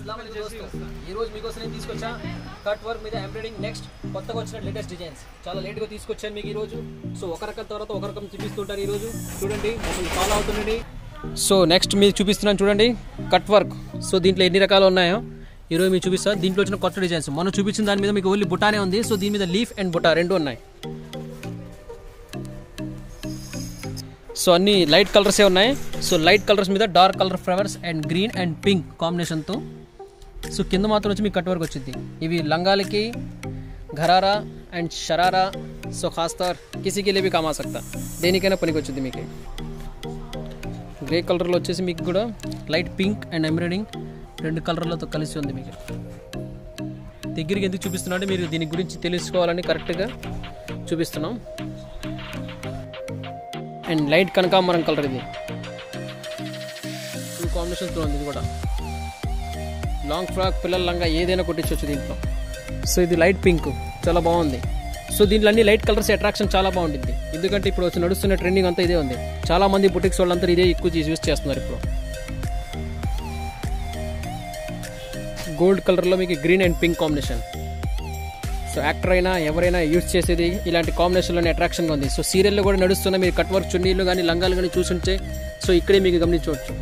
అస్సలాము అలైకుం దోస్తు. ఈ రోజు మీకోసం నేను తీసుకొచ్చా కట్ వర్క్ మీద ఎంబ్రాయిడింగ్ నెక్స్ట్ కొత్తగా వచ్చిన లేటెస్ట్ డిజైన్స్ చాలా లేట్ గా తీసుకొచ్చాను మీకు ఈ రోజు సో ఒక రకం తర్వాత ఒక రకం చూపిస్తుంటారు ఈ రోజు చూడండి మమ్మల్ని ఫాలో అవుతుండండి సో నెక్స్ట్ మీకు చూపిస్తున్నాను చూడండి కట్ వర్క్ సో దీంట్లో ఎన్ని రకాలు ఉన్నాయో ఈ రోజు మీకు చూపిస్తా దీంట్లో వచ్చిన కొత్త డిజైన్స్ మనం చూపించిన దాని మీద మీకు ఓన్లీ బుటానే ఉంది సో దీని మీద లీఫ్ అండ్ బుటా రెండు ఉన్నాయి సో అన్ని లైట్ కలర్సే ఉన్నాయి సో లైట్ కలర్స్ మీద dark colour flowers and green and pink కాంబినేషన్తో సో కింద మాత్రం వచ్చి మీకు కట్ వర్క్ వచ్చింది ఇవి లంగాలకి ఘరారా అండ్ షరారా సో ఖాస్తర్ కిసికి లేవి కామా సక్తా దేనికైనా పనికి వచ్చింది మీకు గ్రే కలర్లో వచ్చేసి మీకు కూడా లైట్ పింక్ అండ్ ఎంబ్రాయిడింగ్ రెండు కలర్లతో కలిసి ఉంది మీకు దగ్గరికి ఎందుకు చూపిస్తున్నా అంటే మీరు దీని గురించి తెలుసుకోవాలని కరెక్ట్గా చూపిస్తున్నాం అండ్ లైట్ కనకాంబరం కలర్ ఇది టూ కాంబినేషన్తో ఉంది ఇది కూడా లాంగ్ ఫ్రాక్ పిల్లల లంగా ఏదైనా కొట్టించవచ్చు దీంట్లో సో ఇది లైట్ పింక్ చాలా బాగుంది సో దీంట్లో అన్ని లైట్ కలర్స్ అట్రాక్షన్ చాలా బాగుంటుంది ఎందుకంటే ఇప్పుడు వచ్చి నడుస్తున్న ట్రెండింగ్ అంతా ఇదే ఉంది చాలా మంది బుటిక్స్ వాళ్ళంతా ఇదే ఎక్కువ యూజ్ చేస్తున్నారు ఇప్పుడు గోల్డ్ కలర్లో మీకు green and pink combination so actor అయినా ఎవరైనా యూజ్ చేసేది ఇలాంటి కాంబినేషన్లోనే అట్రాక్షన్గా ఉంది సో సీరియల్లో కూడా నడుస్తున్న మీరు కట్ వర్క్ చున్నీలు కానీ లంగాలు కానీ చూసుంటే సో ఇక్కడే మీకు గమనించవచ్చు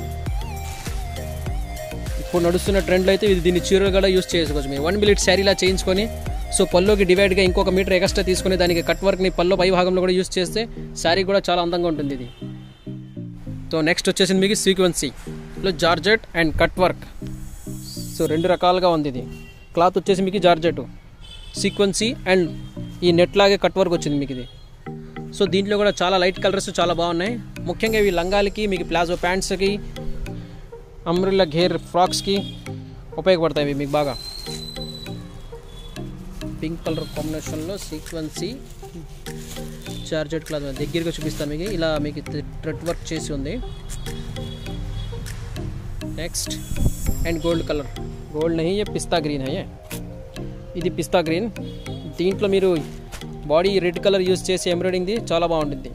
ఇప్పుడు నడుస్తున్న ట్రెండ్లో అయితే ఇది దీన్ని చీరలు కూడా యూజ్ చేసుకోవచ్చు మీరు వన్ మినిట్ శారీలా చేయించుకొని సో పల్లోకి డివైడ్గా ఇంకొక మీటర్ ఎక్స్ట్రా తీసుకొని దానికి కట్ వర్క్ని పల్లో పై భాగంలో కూడా యూజ్ చేస్తే శారీ కూడా చాలా అందంగా ఉంటుంది ఇది సో నెక్స్ట్ వచ్చేసింది మీకు సీక్వెన్సీలో georgette and cut work so రెండు రకాలుగా ఉంది ఇది క్లాత్ వచ్చేసి మీకు జార్జెట్ సీక్వెన్సీ అండ్ ఈ నెట్ లాగే కట్ వర్క్ వచ్చింది మీకు ఇది సో దీంట్లో కూడా చాలా లైట్ కలర్స్ చాలా బాగున్నాయి ముఖ్యంగా ఇవి లంగాలకి మీకు ప్లాజో ప్యాంట్స్కి అంబ్రిల్లా ఘేర్ ఫ్రాక్స్కి ఉపయోగపడతాయి ఇవి మీకు బాగా పింక్ కలర్ కాంబినేషన్లో సీక్వెన్సీ చార్జెట్ క్లాత్ దగ్గరగా చూపిస్తాను మీకు ఇలా మీకు థ్రెడ్ వర్క్ చేసి ఉంది next and gold colour gold నహీ ఏ పిస్తా గ్రీన్ హే ఇది పిస్తా గ్రీన్ దీంట్లో మీరు బాడీ రెడ్ కలర్ యూస్ చేసి ఎంబ్రాయిడింగ్ది చాలా బాగుంటుంది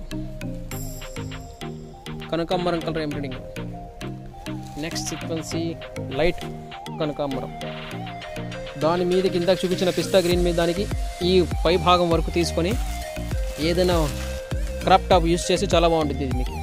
కనకాంబరం colour embroidering next sequence light కనకాంబరం దాని మీద కింద చూపించిన పిస్తా గ్రీన్ మీద దానికి ఈ పై భాగం వరకు తీసుకొని ఏదైనా క్రాప్ టాప్ యూస్ చేసి చాలా బాగుంటుంది ఇది మీకు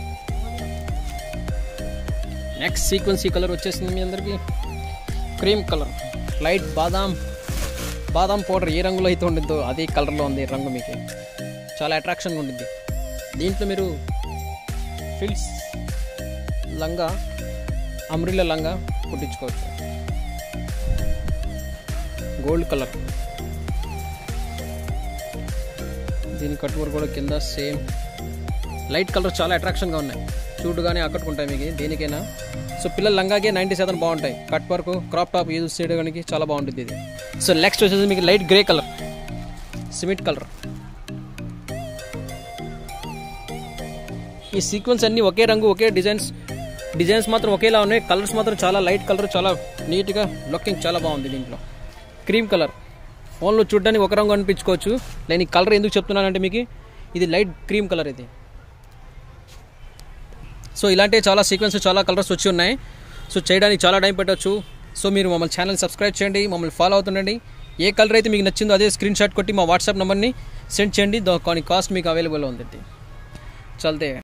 నెక్స్ట్ సీక్వెన్సీ కలర్ వచ్చేసింది మీ అందరికీ క్రీమ్ కలర్ లైట్ బాదాం బాదాం పౌడర్ ఏ రంగులో అయితే ఉంటుందో అదే కలర్లో ఉంది ఈ రంగు మీకు చాలా అట్రాక్షన్గా ఉంటుంది దీంట్లో మీరు ఫిల్స్ లంగా అమ్రిల్ల లంగా కుట్టించుకోవచ్చు గోల్డ్ కలర్ దీని కట్టువర్ కూడా కింద సేమ్ లైట్ కలర్ చాలా అట్రాక్షన్గా ఉన్నాయి చూడగానే ఆకట్టుకుంటాయి మీకు దేనికైనా సో పిల్లల లంగాకే నైంటీ శాతం బాగుంటాయి cut work crop top use చేయడానికి చాలా బాగుంటుంది ఇది సో నెక్స్ట్ వచ్చేసి మీకు light grey colour cement colour ఈ సీక్వెన్స్ అన్ని ఒకే రంగు ఒకే డిజైన్స్ డిజైన్స్ మాత్రం ఒకేలా ఉన్నాయి కలర్స్ మాత్రం చాలా లైట్ కలర్ చాలా నీట్గా లుకింగ్ చాలా బాగుంది దీంట్లో క్రీమ్ కలర్ ఫోన్లో చూడడానికి ఒక రంగు అనిపించుకోవచ్చు నేను ఈ కలర్ ఎందుకు చెప్తున్నానంటే మీకు ఇది లైట్ క్రీమ్ కలర్ ఇది సో ఇలాంటి చాలా సీక్వెన్స్ చాలా కలర్స్ వచ్చి ఉన్నాయి సో చేయడానికి చాలా టైం పెట్టవచ్చు సో మీరు మమ్మల్ని ఛానల్ సబ్స్క్రైబ్ చేయండి మమ్మల్ని ఫాలో అవుతుండండి ఏ కలర్ అయితే మీకు నచ్చిందో అదే స్క్రీన్ షాట్ కొట్టి మా వాట్సాప్ నెంబర్ని సెండ్ చేయండి దాని కాస్ట్ మీకు అవైలబుల్ ఉంది చల్తే